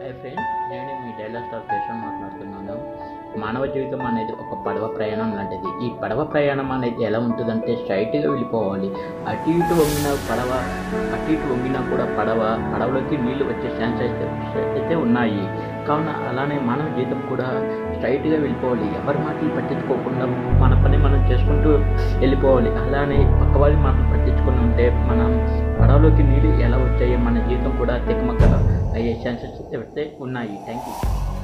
hi friends నేను మీ dialogue star Keshav మాట్లాడుతున్నాను మానవ జీవితం అనేది ఒక పడవ ప్రయాణం లాంటిది ఈ పడవ ప్రయాణం అనేది ఎలా ఉంటుందంటే స్ట్రైట్గా వెళ్ళిపోవాలి అటు ఇటు వంగిన పడవ అటు ఇటు వంగినా కూడా పడవ పడవలోకి నీళ్లు వచ్చే ఛాన్స్ అయితే అయితే ఉన్నాయి కావున అలానే మానవ జీవితం కూడా స్ట్రైట్గా వెళ్ళిపోవాలి ఎవరి మాటలు పట్టించుకోకుండా మన పని మనం చేసుకుంటూ వెళ్ళిపోవాలి అలానే పక్క వాళ్ళ మాటలు పట్టించుకుని ఉంటే మనం పడవలోకి నీళ్ళు ఎలా వచ్చాయో మన జీవితం కూడా తికమక అయ్యే ఛాన్సెస్ అయితే ఉన్నాయి థ్యాంక్ యూ